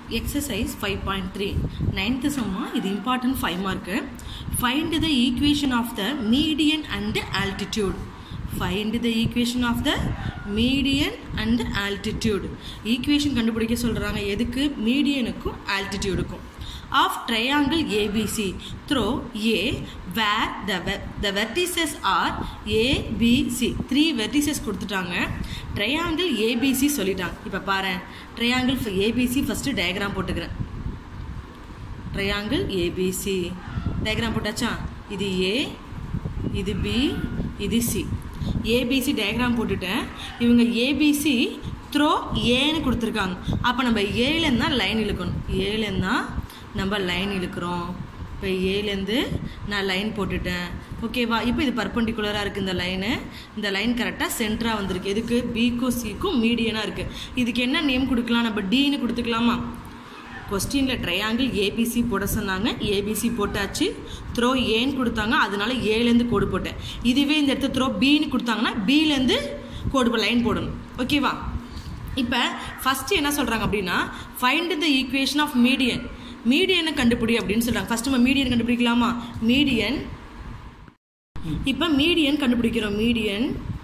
exercise five point three ninth சம்மா இது important five mark find the equation of the median and altitude find the equation of the median and altitude equation கண்டுபிடிக்க சொல்கிறாங்க எதுக்கு மீடியனுக்கும் ஆல்டிடியூடுக்கும் of triangle ABC through A where the the vertices are ABC three vertices கொடுத்துட்டாங்க triangle ABC சொல்லிட்டாங்க இப்போ பாரு triangle ABC first diagram போட்டுக்கிறேன் ட்ரையாங்கிள் ஏபிசி டயக்ராம் போட்டாச்சா இது ஏ இது பி இது சி ஏபிசி டயக்ராம் போட்டுட்டேன் இவங்க ஏபிசி த்ரோ ஏன்னு கொடுத்துருக்காங்க அப்போ நம்ம ஏலேருந்து தான் லைன் இழுக்கணும் ஏலேருந்து தான் நம்ம லைன் இழுக்கிறோம் இப்போ ஏலேருந்து நான் லைன் போட்டுட்டேன் ஓகேவா இப்போ இது பர்பண்டிகுலராக இருக்குது இந்த லைனு இந்த லைன் கரெக்டாக சென்டராக வந்திருக்கு எதுக்கு பிக்கும் சிக்கும் மீடியனாக இருக்குது இதுக்கு என்ன நேம் கொடுக்கலாம் நம்ம டீன்னு கொடுத்துக்கலாமா கொஸ்டினில் ட்ரையாங்கிள் ஏபிசி போட சொன்னாங்க ஏபிசி போட்டாச்சு த்ரோ ஏன்னு கொடுத்தாங்க அதனால ஏலேருந்து கோடு போட்டேன் இதுவே இந்த இடத்துல த்ரோ பின்னு கொடுத்தாங்கன்னா பிலேருந்து கோடு லைன் போடணும் ஓகேவா இப்போ ஃபஸ்ட்டு என்ன சொல்கிறாங்க அப்படின்னா find the equation of median மீடியனை கண்டுபிடி அப்படின்னு சொல்கிறாங்க ஃபஸ்ட்டு நம்ம மீடியன் கண்டுபிடிக்கலாமா மீடியன் இப்போ மீடியன் கண்டுபிடிக்கிறோம் மீடியன்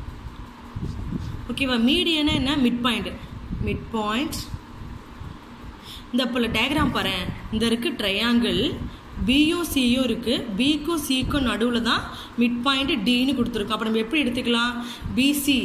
ஓகேவா மீடியனா என்ன மிட் பாயிண்ட் மிட் பாயிண்ட் இந்த இப்போ டயக்ராம் பாரு இந்த இருக்கு ட்ரையாங்கிள் பியும் சியும் இருக்கு பிக்கும் சிக்கும் நடுவில் தான் மிட் பாயிண்ட் டின்னு கொடுத்துருக்கோம் அப்போ நம்ம எப்படி எடுத்துக்கலாம் BC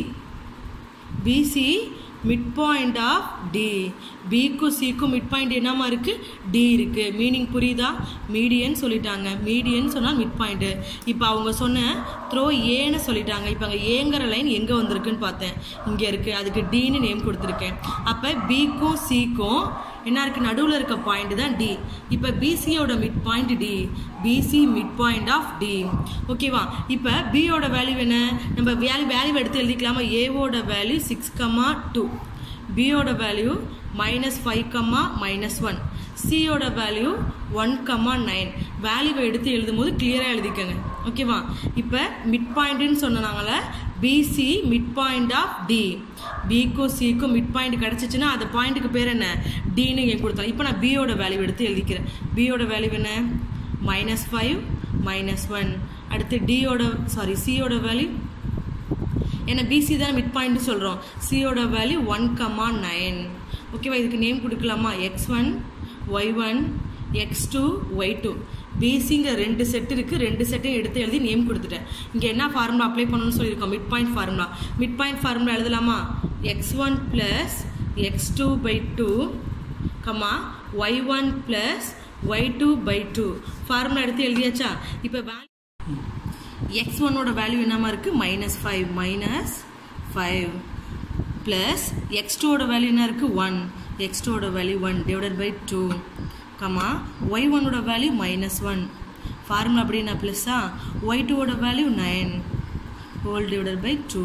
BC mid point of D பிக்கும் சிக்கும் மிட் பாயிண்ட் என்னமா இருக்கு டி இருக்கு மீனிங் புரியுதா மீடியன் சொல்லிட்டாங்க மீடியன் சொன்னால் மிட் பாயிண்ட் இப்போ அவங்க சொன்ன த்ரோ ஏன்னு சொல்லிட்டாங்க இப்போ அங்கே ஏங்கிற லைன் எங்கே வந்திருக்குன்னு பார்த்தேன் இங்கே இருக்கு அதுக்கு டின்னு நேம் கொடுத்துருக்கேன் அப்போ பிக்கும் சிக்கும் என்ன இருக்கு நடுவில் இருக்க பாயிண்ட் தான் டி இப்போ பிசியோட mid point D BC mid point of D ஓகேவா இப்போ பியோட வேல்யூ என்ன நம்ம வேல்யூ வேல்யூ எடுத்து எழுதிக்கலாமா ஏவோட வேல்யூ சிக்ஸ் கம்மா டூ பியோட value minus five comma minus one சியோட வேல்யூ ஒன் கம்மா நைன் வேல்யூவை எடுத்து எழுதும் போது கிளியராக எழுதிக்கோங்க ஓகேவா இப்போ மிட் பாயிண்ட்டுன்னு சொன்னாங்கள BC mid point of D பிக்கும் சிக்கும் மிட் பாயிண்ட் கிடச்சிச்சின்னா அந்த பாயிண்ட்டுக்கு பேர் என்ன டின்னு என் கொடுத்தாலும் இப்போ நான் பியோட வேல்யூ எடுத்து எழுதிக்கிறேன் பியோட வேல்யூ என்ன மைனஸ் ஃபைவ் மைனஸ் ஒன் அடுத்து டியோட சாரி சியோட வேல்யூ ஏன்னா பிசி தான் மிட் பாயிண்ட் சொல்கிறோம் சியோட வேல்யூ ஒன் கம்மா நைன் ஓகேவா இதுக்கு நேம் கொடுக்கலாமா X one Y one X two Y two பிசிங்க ரெண்டு செட் இருக்குது ரெண்டு செட்டையும் எடுத்து எழுதி நேம் கொடுத்துட்டேன் இங்கே என்ன ஃபார்முலா அப்ளை பண்ணணும்னு சொல்லியிருக்கோம் mid point formula mid point formula எழுதலாமா X one plus X two by two comma Y one plus Y two by two formula எடுத்து எழுதியாச்சா இப்போ வேல்யூ எக்ஸ் ஒன்னோட வேல்யூ என்னமா இருக்குது minus five minus five plus X டூவோட value என்ன இருக்குது ஒன் எக்ஸ் டூவோட value one divided by two comma Y ஒன்னோட வேல்யூ மைனஸ் ஒன் ஃபார்முலா அப்படின்னா ப்ளஸ்ஸா ஒய் டூவோட value nine whole divided by two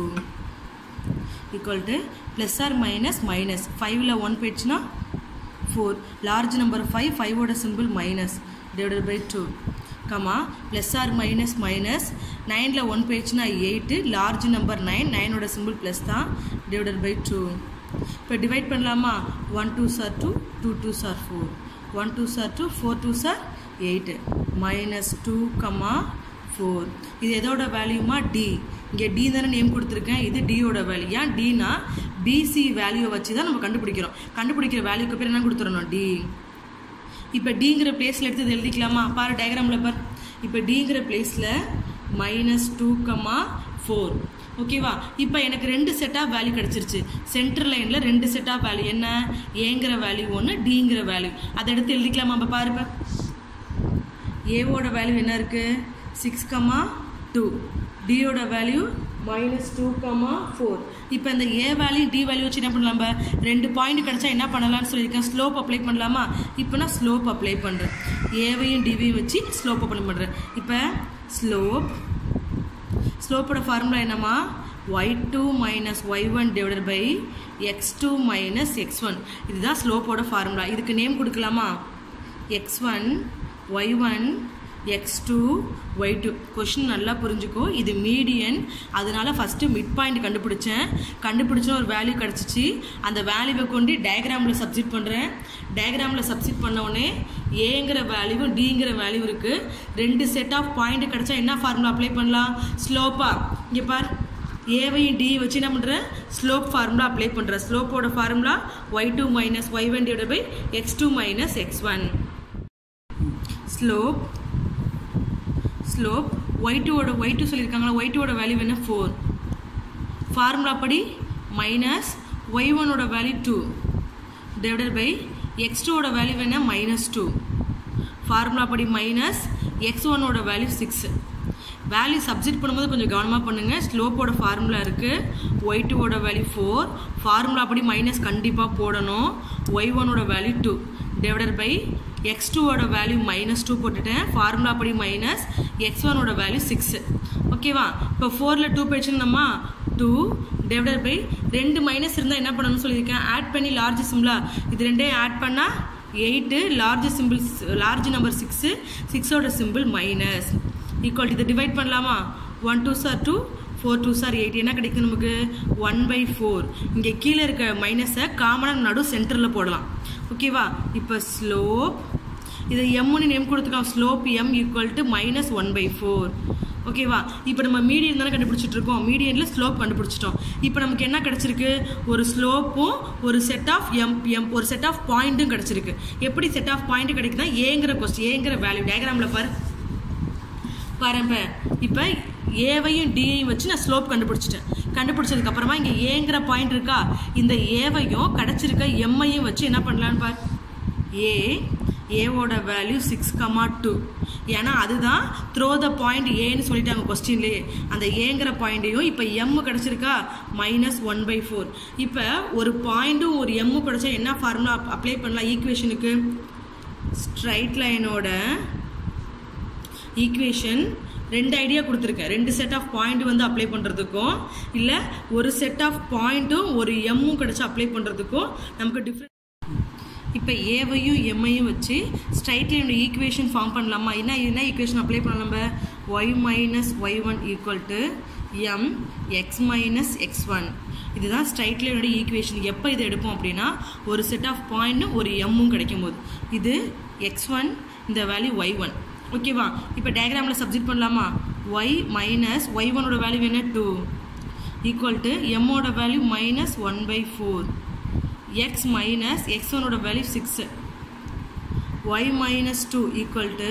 equal to plus or minus minus ஃபைவ்ல one போயிடுச்சுன்னா ஃபோர் லார்ஜ் நம்பர் ஃபைவ் ஃபைவோட simple minus divided by two comma plus or minus minus நைனில் one போயிடுச்சுன்னா eight large number nine நைனோட simple plus தான் divided by two இப்போ divide பண்ணலாமா one two சார் டூ டூ டூ சார் ஃபோர் ஒன் டூ சார் டூ ஃபோர் டூ சார் eight minus two comma four இது எதோட வேல்யூமா டி இங்கே டி தானே நேம் கொடுத்துருக்கேன் இது டியோட வேல்யூ ஏன் டினா பிசி வேல்யூவை வச்சு தான் நம்ம கண்டுபிடிக்கிறோம் கண்டுபிடிக்கிற வேல்யூக்கு பேர் என்ன கொடுத்துடணும் டி இப்போ டிங்கிற பிளேஸில் எடுத்து இதை எழுதிக்கலாமா பாரு டயக்ராமில் பார் இப்போ டிங்கிற பிளேஸில் மைனஸ் டூ கம்மா ஃபோர் ஓகேவா இப்போ எனக்கு ரெண்டு செட்டாக வேல்யூ கிடச்சிருச்சு சென்டர் லைனில் ரெண்டு செட்டாக வேல்யூ என்ன ஏங்கிற வேல்யூ ஒன்று டிங்கிற வேல்யூ அதை எடுத்து எழுதிக்கலாமா அப்போ பாருப்ப ஏவோட வேல்யூ என்ன இருக்குது சிக்ஸ் கம்மா டூ டியோட value minus two comma four இப்போ இந்த ஏ வேல்யூ டி வேல்யூ வச்சு என்ன பண்ணலாம் நம்ம ரெண்டு பாயிண்ட் கிடச்சா என்ன பண்ணலாம்னு சொல்லியிருக்கேன் ஸ்லோப் அப்ளை பண்ணலாமா இப்போ நான் ஸ்லோப் அப்ளை பண்ணுறேன் ஏவையும் டிவையும் வச்சு ஸ்லோப் அப்ளை பண்ணுறேன் இப்போ ஸ்லோப் ஸ்லோப்போட ஃபார்முலா என்னம்மா Y two minus Y one divided by X two minus X one இதுதான் ஸ்லோப்போட ஃபார்முலா இதுக்கு நேம் கொடுக்கலாமா X one Y one X two Y two question நல்லா புரிஞ்சுக்கோ இது மீடியன் அதனால ஃபஸ்ட்டு மிட் பாயிண்ட் கண்டுபிடிச்சேன் கண்டுபிடிச்ச ஒரு வேல்யூ கிடச்சிச்சு அந்த வேல்யூவை கொண்டு டயக்ராமில் சப்ஸ்டிட் பண்ணுறேன் டயக்ராமில் சப்ஸ்டிட் பண்ண உடனே ஏங்கிற வேல்யூ டிங்கிற வேல்யூ இருக்குது ரெண்டு செட் ஆஃப் பாயிண்ட் கிடச்சா என்ன ஃபார்முலா அப்ளை பண்ணலாம் ஸ்லோப்பாக இங்கே பார் ஏவையும் டி வச்சு என்ன பண்ணுறேன் ஸ்லோப் ஃபார்முலா அப்ளை பண்ணுறேன் ஸ்லோப்போட formula Y two minus Y one divide by X two minus X one slope slope Y டூவோட ஒய் டூ சொல்லியிருக்காங்களா ஒய் டூவோட வேல்யூ என்ன ஃபோர் ஃபார்முலா படி மைனஸ் ஒய் ஒனோட value two divided by X டூவோட value என்ன மைனஸ் டூ ஃபார்முலா படி minus X ஒனோட வேல்யூ சிக்ஸ் வேல்யூ சப்ஜெக்ட் பண்ணும்போது கொஞ்சம் கவனமாக பண்ணுங்கள் ஸ்லோப்போட ஃபார்முலா இருக்குது ஒய் டூவோட வேல்யூ ஃபோர் ஃபார்முலா படி மைனஸ் கண்டிப்பாக போடணும் ஒய் ஒனோட value two divided by X டூவோட வேல்யூ மைனஸ் டூ போட்டுட்டேன் ஃபார்முலா படி மைனஸ் எக்ஸ் ஒனோட வேல்யூ சிக்ஸு ஓகேவா இப்போ ஃபோரில் டூ போயிடுச்சுன்னம்மா டூ டிவைடட் பை ரெண்டு மைனஸ் இருந்தால் என்ன பண்ணணும்னு சொல்லியிருக்கேன் ஆட் பண்ணி லார்ஜ் சிம்பிளா இது ரெண்டையும் ஆட் பண்ணால் eight large simple large number six சிக்ஸோட சிம்பிள் மைனஸ் ஈக்குவல் இதை டிவைட் பண்ணலாமா ஒன் டூ சார் டூ ஃபோர் டூ சார் எயிட் என்ன கிடைக்கும் நமக்கு ஒன் பை ஃபோர் இங்கே கீழே இருக்க மைனஸை காமனாக நடு சென்டரில் போடலாம் ஓகேவா இப்போ ஸ்லோப் இதை எம்னு நேம் கொடுத்துக்கலாம் slope M equal to minus one by four ஓகேவா இப்போ நம்ம மீடியன் தானே கண்டுபிடிச்சிட்டு இருக்கோம் மீடியனில் ஸ்லோப் கண்டுபிடிச்சிட்டோம் இப்போ நமக்கு என்ன கிடச்சிருக்கு ஒரு ஸ்லோப்பும் ஒரு செட் ஆஃப் எம் எம் ஒரு செட் ஆஃப் பாயிண்ட்டும் கிடச்சிருக்கு எப்படி செட் ஆஃப் பாயிண்ட் கிடைக்குதுன்னா ஏங்கிற கொஸ்டின் ஏங்கிற வேல்யூ டயக்ராமில் பாரு பாருங்க இப்போ ஏவையும் டியையும் வச்சு நான் ஸ்லோப் கண்டுபிடிச்சிட்டேன் கண்டுபிடிச்சதுக்கு அப்புறமா இங்கே ஏங்கிற பாயிண்ட் இருக்கா இந்த ஏவையும் கிடச்சிருக்க எம்ஐயும் வச்சு என்ன பண்ணலான்னு பார் ஏ ஏவோட வேல்யூ சிக்ஸ் கமா டூ ஏன்னா அதுதான் த்ரோ த பாயிண்ட் ஏன்னு சொல்லிட்டாங்க கொஸ்டின்லேயே அந்த ஏங்கிற பாயிண்ட்டையும் இப்போ எம்மு கிடச்சிருக்கா மைனஸ் ஒன் பை ஃபோர் இப்போ ஒரு பாயிண்ட்டும் ஒரு எம்மு கிடச்சா என்ன ஃபார்முலா அப்ளை பண்ணலாம் ஈக்குவேஷனுக்கு ஸ்ட்ரைட் லைனோட ஈக்குவேஷன் ரெண்டு ஐடியா கொடுத்துருக்கேன் ரெண்டு செட் ஆஃப் பாயிண்ட் வந்து அப்ளை பண்ணுறதுக்கும் இல்லை ஒரு செட் ஆஃப் பாயிண்ட்டும் ஒரு எம்மும் கிடச்சி அப்ளை பண்ணுறதுக்கும் நமக்கு டிஃப்ரெண்ட் இப்போ ஏவையும் எம்ஐயும் வச்சு ஸ்ட்ரைட் லைனோட ஈக்குவேஷன் ஃபார்ம் பண்ணலாமா என்ன என்ன ஈக்குவேஷன் அப்ளை பண்ணலாம் நம்ம Y minus Y one equal to M X minus X one இதுதான் ஸ்ட்ரைட் லைனோட ஈக்குவேஷன் எப்போ இதை எடுப்போம் அப்படின்னா ஒரு செட் ஆஃப் பாயிண்ட்டும் ஒரு எம்மும் கிடைக்கும் போது இது எக்ஸ் ஒன் இந்த வேல்யூ ஒய் ஒன் ஓகேவா இப்போ டயக்ராமில் சப்ஜெக்ட் பண்ணலாமா ஒய் மைனஸ் ஒய் ஒனோட வேல்யூ என்ன டூ ஈக்குவல் டு எம்மோட value minus one by four X minus X ஒனோட value six Y minus two equal to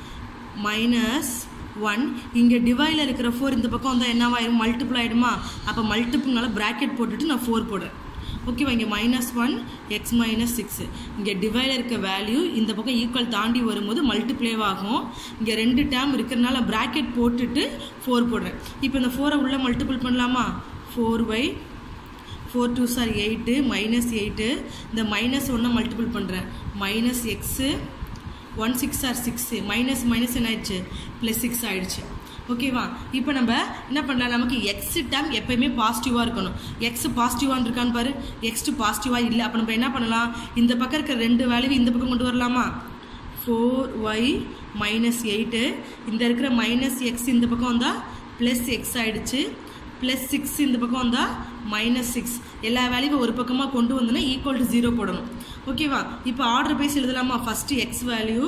minus one இங்கே டிவைடில் இருக்கிற ஃபோர் இந்த பக்கம் வந்தால் என்னவாயிரும் மல்டிபிள் ஆகிடுமா அப்போ மல்டிபிள்னால ப்ராக்கெட் போட்டுட்டு நான் ஃபோர் போடுறேன் ஓகேவா இங்கே minus one X minus six இங்கே டிவைடில் இருக்க வேல்யூ இந்த பக்கம் ஈக்குவல் தாண்டி வரும்போது மல்டிப்ளேவ் ஆகும் இங்கே ரெண்டு டேம் இருக்கிறனால ப்ராக்கெட் போட்டுட்டு ஃபோர் போடுறேன் இப்போ இந்த ஃபோரை உள்ளே மல்டிபிள் பண்ணலாமா ஃபோர் பை ஃபோர் டூ சார் எயிட்டு மைனஸ் எயிட்டு இந்த மைனஸ் ஒன்றை மல்டிபிள் பண்ணுறேன் minus X one six or six minus minus என்ன ஆயிடுச்சு ப்ளஸ் சிக்ஸ் ஆயிடுச்சு ஓகேவா இப்போ நம்ம என்ன பண்ணலாம் நமக்கு எக்ஸ் டேம் எப்பயுமே பாசிட்டிவாக இருக்கணும் எக்ஸ் பாசிட்டிவாக இருக்கான்னு பாரு எக்ஸ் பாசிட்டிவாக இல்லை அப்போ நம்ம என்ன பண்ணலாம் இந்த பக்கம் இருக்கிற ரெண்டு வேல்யூ இந்த பக்கம் கொண்டு வரலாமா ஃபோர் ஒய் மைனஸ் எயிட்டு இந்த இருக்கிற மைனஸ் எக்ஸ் இந்த பக்கம் வந்தால் ப்ளஸ் எக்ஸ் ஆயிடுச்சு ப்ளஸ் சிக்ஸ் இந்த பக்கம் வந்தால் மைனஸ் சிக்ஸ் எல்லா வேல்யூவும் ஒரு பக்கமாக கொண்டு வந்தோன்னா ஈக்குவல் டு ஜீரோ போடணும் ஓகேவா இப்போ ஆர்டர் பேஸ் எழுதலாமா ஃபஸ்ட்டு எக்ஸ் வேல்யூ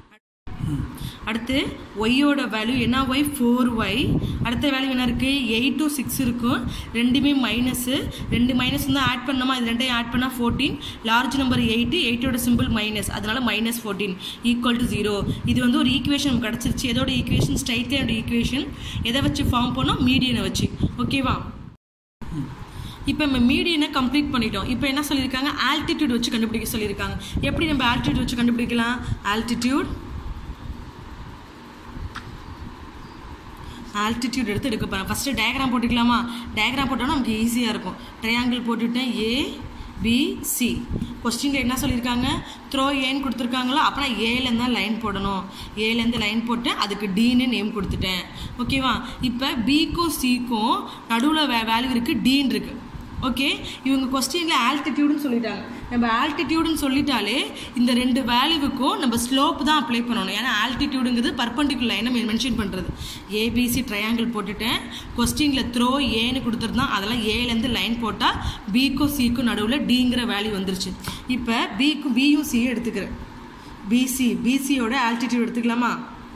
அடுத்து ஒய்யோட வேல்யூ என்ன ஒய் ஃபோர் ஒய் அடுத்த வேல்யூ என்ன இருக்குது எயிட் டு சிக்ஸ் இருக்கும் ரெண்டுமே மைனஸு ரெண்டு மைனஸ் தான் ஆட் பண்ணோமா இது ரெண்டையும் ஆட் பண்ணால் ஃபோர்டீன் லார்ஜ் நம்பர் எயிட்டு எயிட்டோட சிம்பிள் மைனஸ் அதனால minus fourteen equal to zero இது வந்து ஒரு ஈக்குவேஷன் கிடச்சிருச்சு எதோட ஈக்குவேஷன் ஸ்ட்ரைட் லைனோட ஈக்குவேஷன் எதை வச்சு ஃபார்ம் பண்ணோம் மீடியனை வச்சு ஓகேவா இப்போ நம்ம மீடியனை கம்ப்ளீட் பண்ணிட்டோம் இப்போ என்ன சொல்லியிருக்காங்க ஆல்டிடியூட் வச்சு கண்டுபிடிக்க சொல்லியிருக்காங்க எப்படி நம்ம ஆல்டிடியூட் வச்சு கண்டுபிடிக்கலாம் ஆல்டிடியூட் ஆல்டிடியூட் எடுத்து எடுக்க போகிறேன் ஃபஸ்ட்டு டயக்ராம் போட்டுக்கலாமா டயக்ராம் போட்டோன்னா நமக்கு ஈஸியாக இருக்கும் ட்ரையாங்கிள் போட்டுவிட்டேன் ஏ பி சி கொஸ்டினில் என்ன சொல்லியிருக்காங்க த்ரோ ஏன்னு கொடுத்துருக்காங்களோ அப்படின்னா ஏலேருந்து தான் லைன் போடணும் ஏலேருந்து லைன் போட்டு அதுக்கு டீன்னு நேம் கொடுத்துட்டேன் ஓகேவா இப்போ பிக்கும் சிக்கும் நடுவில் வே வேல்யூ இருக்குது டீன் இருக்குது ஓகே இவங்க கொஸ்டினில் ஆல்டிடியூடுன்னு சொல்லிட்டாங்க நம்ம ஆல்டிடியூடுன்னு சொல்லிட்டாலே இந்த ரெண்டு வேல்யூவுக்கும் நம்ம ஸ்லோப் தான் அப்ளை பண்ணணும் ஏன்னா ஆல்டிடியூடுங்கிறது பர்பண்டிகுலர் லைனை மென்ஷன் பண்ணுறது ஏபிசி ட்ரையாங்கிள் போட்டுட்டேன் கொஸ்டினில் த்ரோ ஏன்னு கொடுத்துருந்தான் அதெல்லாம் ஏலேருந்து லைன் போட்டால் பிக்கும் சிக்கும் நடுவில் டிங்கிற வேல்யூ வந்துருச்சு இப்போ பிக்கும் பியும் சியும் எடுத்துக்கிறேன் பிசி பிசியோட ஆல்டிடியூட் எடுத்துக்கலாமா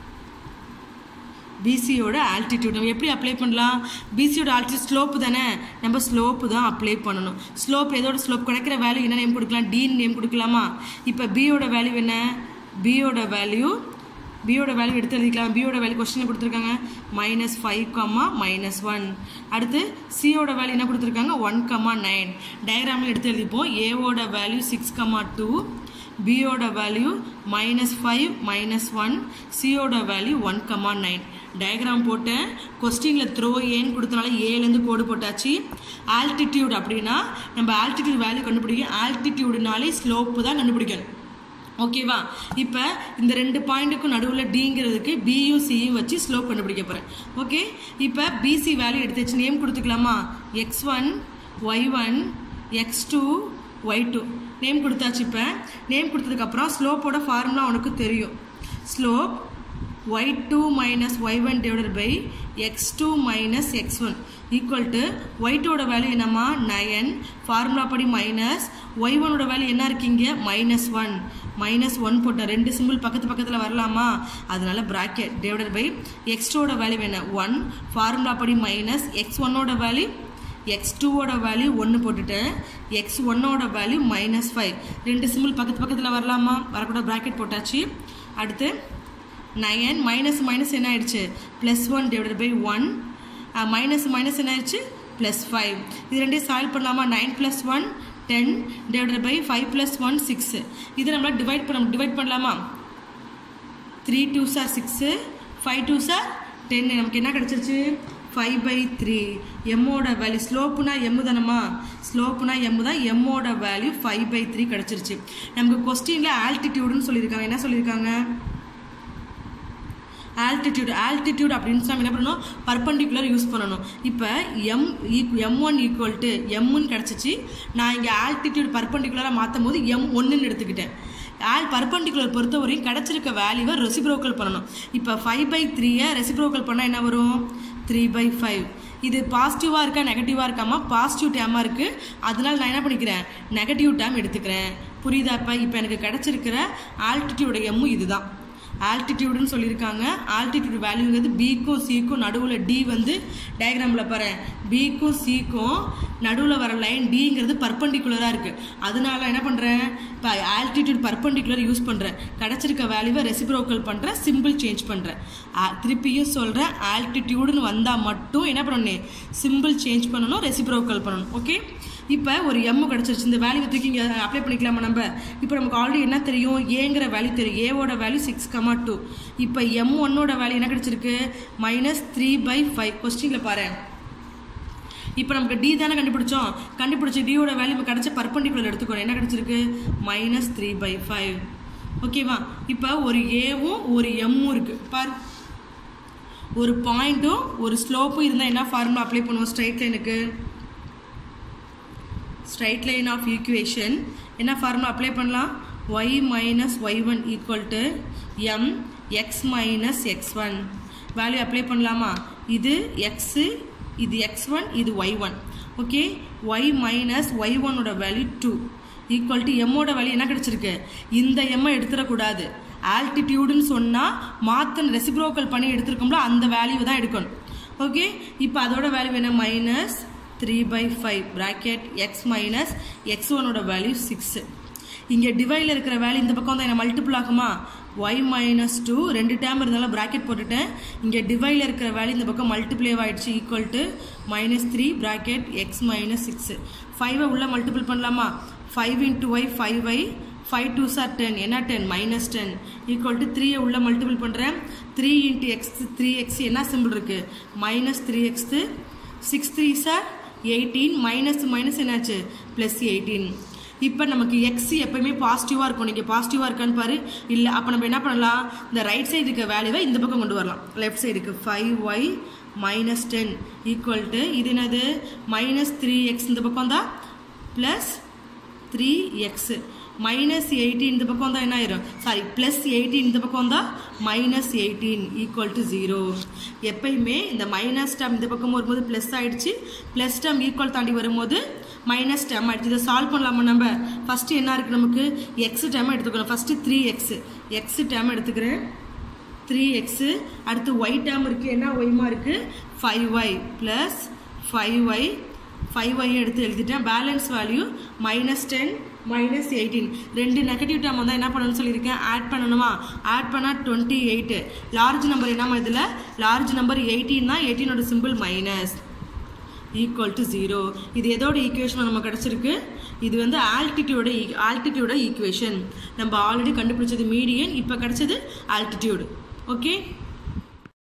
பிசியோட ஆல்டிடியூட் நம்ம எப்படி அப்ளை பண்ணலாம் பிசியோட ஆல்டிடியூட் ஸ்லோப்பு தானே நம்ம ஸ்லோப்பு தான் அப்ளை பண்ணணும் ஸ்லோப் எதோட ஸ்லோப் கிடைக்கிற வேல்யூ என்ன நேம் கொடுக்கலாம் டீன் நேம் கொடுக்கலாமா இப்போ பியோட வேல்யூ என்ன பியோட வேல்யூ பியோட வேல்யூ எடுத்து எழுதிக்கலாம் பியோட வேல்யூ கொஸ்டின் கொடுத்துருக்காங்க minus five comma minus one அடுத்து சியோட வேல்யூ என்ன கொடுத்துருக்காங்க ஒன் கம்மா நைன் டயக்ராமில் எடுத்து எழுதிப்போம் ஏவோட வேல்யூ சிக்ஸ் கம்மா டூ பியோட value minus five minus one சியோட value one comma nine diagram போட்டேன் கொஸ்டினில் த்ரோ ஏன்னு கொடுத்தனால ஏலேருந்து கோடு போட்டாச்சு ஆல்டிடியூட் அப்படின்னா நம்ம ஆல்டிடியூட் வேல்யூ கண்டுபிடிக்கும் ஆல்டிடியூடுனாலே ஸ்லோப்பு தான் கண்டுபிடிக்கணும் ஓகேவா இப்போ இந்த ரெண்டு பாயிண்ட்டுக்கும் நடுவில் டிங்கிறதுக்கு பியும் சியும் வச்சு ஸ்லோப் கண்டுபிடிக்க போகிறேன் ஓகே இப்போ பிசி வேல்யூ எடுத்து வச்சு நேம் கொடுத்துக்கலாமா X one Y one X two Y two name கொடுத்தாச்சு இப்போ நேம் கொடுத்ததுக்கப்புறம் ஸ்லோப்போட ஃபார்முலா உனக்கு தெரியும் slope Y two minus Y one divided by X two minus X one equal to Y டூவோட வேல்யூ என்னம்மா நயன் ஃபார்முலா படி மைனஸ் ஒய் ஒனோட வேல்யூ என்ன இருக்கீங்க மைனஸ் ஒன் மைனஸ் ஒன் போட்டேன் ரெண்டு சிம்பிள் பக்கத்து பக்கத்தில் வரலாமா அதனால ப்ராக்கெட் டிவைடட் பை எக்ஸ் டூவோட வேல்யூ என்ன ஒன் ஃபார்முலா படி மைனஸ் எக்ஸ் ஒன்னோட வேல்யூ எக்ஸ் டூவோட வேல்யூ ஒன்று போட்டுட்டேன் எக்ஸ் ஒன்னோட வேல்யூ மைனஸ் ஃபைவ் ரெண்டு சிம்பிள் பக்கத்து பக்கத்தில் வரலாமா வரக்கூட ப்ராக்கெட் போட்டாச்சு அடுத்து நயன் மைனஸ் மைனஸ் என்ன ஆயிடுச்சு plus one divided by one minus minus என்ன ஆயிடுச்சு ப்ளஸ் ஃபைவ் இது ரெண்டையும் சால்வ் பண்ணலாமா nine plus one ten divided by five plus one six இது நம்மளால் டிவைட் பண்ண டிவைட் பண்ணலாமா த்ரீ டூ சார் சிக்ஸு ஃபைவ் டூ சார் டென்னு நமக்கு என்ன கிடச்சிருச்சு ஃபைவ் பை த்ரீ எம்மோட வேல்யூ ஸ்லோப்புனா எம்மு தானம்மா ஸ்லோப்புனா எம்மு தான் எம்மோட வேல்யூ ஃபைவ் பை த்ரீ கிடச்சிருச்சு நமக்கு கொஸ்டினில் ஆல்டிடியூடுன்னு சொல்லியிருக்காங்க என்ன சொல்லியிருக்காங்க ஆல்டிடியூட் ஆல்டிடியூட் அப்படின்னு நம்ம என்ன பண்ணணும் பர்பண்டிகுலர் யூஸ் பண்ணணும் இப்போ M M one equal to எம்முன்னு கிடச்சிச்சு நான் இங்கே ஆல்டிடியூட் பர்பண்டிகுலராக மாற்றும் போது எம் ஒன்றுன்னு எடுத்துக்கிட்டேன் ஆல் பர்பண்டிகுலர் பொறுத்தவரையும் கிடச்சிருக்க வேல்யூவை ரெசிப்ரோக்கல் பண்ணணும் இப்போ ஃபைவ் பை த்ரீயை ரெசிப்ரோக்கல் பண்ணால் என்ன வரும் த்ரீ பை ஃபைவ் இது பாசிட்டிவாக இருக்கா நெகட்டிவாக இருக்காமா பாசிட்டிவ் டேமாக இருக்குது அதனால நான் என்ன பண்ணிக்கிறேன் நெகட்டிவ் டேம் எடுத்துக்கிறேன் புரியுதா இப்போ இப்போ எனக்கு கிடச்சிருக்கிற ஆல்டிடியூட எம்மும் இதுதான் ஆல்டிடியூடுன்னு சொல்லியிருக்காங்க ஆல்டிடியூட் வேல்யூங்கிறது பிக்கும் சிக்கும் நடுவில் டி வந்து டயக்ராமில் பாரு பிக்கும் சிக்கும் நடுவில் வர லைன் டிங்கிறது பர்பண்டிகுலராக இருக்குது அதனால என்ன பண்ணுறேன் இப்போ ஆல்டிடியூட் பர்பண்டிகுலர் யூஸ் பண்ணுறேன் கிடச்சிருக்க வேல்யூவை ரெசிப்ரோக்கல் பண்ணுறேன் சிம்பிள் சேஞ்ச் பண்ணுறேன் திருப்பியும் சொல்கிறேன் ஆல்டிடியூடுன்னு வந்தால் மட்டும் என்ன பண்ணணும் சிம்பிள் சேஞ்ச் பண்ணணும் ரெசிப்ரோக்கல் பண்ணணும் ஓகே இப்போ ஒரு எம் கிடச்சிருச்சு இந்த வேல்யூ தூக்கி இங்கே அப்ளை பண்ணிக்கலாமா நம்ம இப்போ நமக்கு ஆல்ரெடி என்ன தெரியும் ஏங்கிற வேல்யூ தெரியும் ஏவோட வேல்யூ சிக்ஸ் கமா டூ இப்போ எம் ஒன்னோட வேல்யூ என்ன கிடச்சிருக்கு மைனஸ் த்ரீ பை ஃபைவ் கொஸ்டினில் பாரு இப்போ நமக்கு டி தானே கண்டுபிடிச்சோம் கண்டுபிடிச்ச டியோட வேல்யூ இப்போ கிடச்ச பர்பண்டிகுலர் எடுத்துக்கணும் என்ன கிடச்சிருக்கு மைனஸ் த்ரீ பை ஃபைவ் ஓகேவா இப்போ ஒரு ஏவும் ஒரு எம்மும் இருக்குது பார் ஒரு பாயிண்ட்டும் ஒரு ஸ்லோப்பும் இருந்தால் என்ன ஃபார்முலா அப்ளை பண்ணுவோம் ஸ்ட்ரைட் லைனுக்கு ஸ்ட்ரைட் லைன் ஆஃப் ஈக்குவேஷன் என்ன ஃபார்முலா அப்ளை பண்ணலாம் Y minus Y one equal to M X minus X one value apply பண்ணலாமா இது எக்ஸு இது எக்ஸ் ஒன் இது Y one okay Y minus Y ஒன்னோட value two equal to எம்மோட value என்ன கிடச்சிருக்கு இந்த எம்மை எடுத்துடக்கூடாது ஆல்டிடியூடுன்னு சொன்னால் மாற்ற ரெசிப்ரோக்கல் பண்ணி எடுத்துருக்கோம்ல அந்த வேல்யூ தான் எடுக்கணும் ஓகே இப்போ அதோட வேல்யூ என்ன minus three by five bracket X minus X ஒனோட வேல்யூ சிக்ஸு இங்கே டிவைடில் இருக்கிற வேல்யூ இந்த பக்கம் தான் என்ன மல்டிபிள் ஆகுமா ஒய் மைனஸ் டூ ரெண்டு டேம் இருந்தாலும் ப்ராக்கெட் போட்டுட்டேன் இங்கே டிவைடில் இருக்கிற வேல்யூ இந்த பக்கம் மல்டிப்ளேவ் ஆகிடுச்சு equal to minus three bracket X minus six ஃபைவை உள்ள மல்டிபிள் பண்ணலாமா five into Y five Y five two சார் டென் என்ன ten minus ten equal to த்ரீயை உள்ள மல்டிபிள் பண்ணுறேன் three into X three X என்ன சிம்பிள் இருக்குது மைனஸ் த்ரீ எக்ஸ்து சிக்ஸ் த்ரீ சார் எயிட்டீன் மைனஸ் மைனஸ் என்னாச்சு ப்ளஸ் எயிட்டீன் இப்போ நமக்கு எக்ஸ் எப்பயுமே பாசிட்டிவாக இருக்கும் நீங்கள் பாசிட்டிவாக இருக்கான்னு பாரு இல்லை அப்போ நம்ம என்ன பண்ணலாம் இந்த ரைட் சைடு இருக்க வேல்யூவை இந்த பக்கம் கொண்டு வரலாம் லெஃப்ட் சைடுக்கு five Y minus ten equal to இது என்னது மைனஸ் த்ரீ எக்ஸ் இந்த பக்கம் தான் plus three X minus eighteen இந்த பக்கம் தான் என்ன ஆயிரும் சாரி ப்ளஸ் எயிட்டீன் இந்த பக்கம் தான் minus eighteen equal to zero எப்பயுமே இந்த மைனஸ் டேம் இந்த பக்கம் வரும்போது ப்ளஸ் ஆயிடுச்சு ப்ளஸ் டேம் ஈக்குவல் தாண்டி வரும்போது மைனஸ் டேம் ஆயிடுச்சு இதை சால்வ் பண்ணலாமா நம்ம ஃபஸ்ட்டு என்ன இருக்குது நமக்கு எக்ஸ் டேம் எடுத்துக்கிறோம் first three X X term எடுத்துக்கிறேன் த்ரீ எக்ஸு அடுத்து ஒய் டேம் இருக்குது என்ன ஒய்மா இருக்குது five Y plus five Y five Y எடுத்து எழுதிட்டேன் balance value minus ten minus eighteen ரெண்டு நெகட்டிவ் டேம் வந்தால் என்ன பண்ணணும்னு சொல்லியிருக்கேன் ஆட் பண்ணணுமா ஆட் பண்ணால் டுவெண்ட்டி எயிட்டு லார்ஜ் நம்பர் என்னம்மா இதில் லார்ஜ் நம்பர் எயிட்டீன் தான் எயிட்டீனோட simple minus equal to zero இது எதோட ஈக்குவேஷன் நம்ம கிடச்சிருக்கு இது வந்து ஆல்டிடியூட ஆல்டிடியூட ஈக்குவேஷன் நம்ம ஆல்ரெடி கண்டுபிடிச்சது மீடியன் இப்போ கிடச்சது ஆல்டிடியூடு ஓகே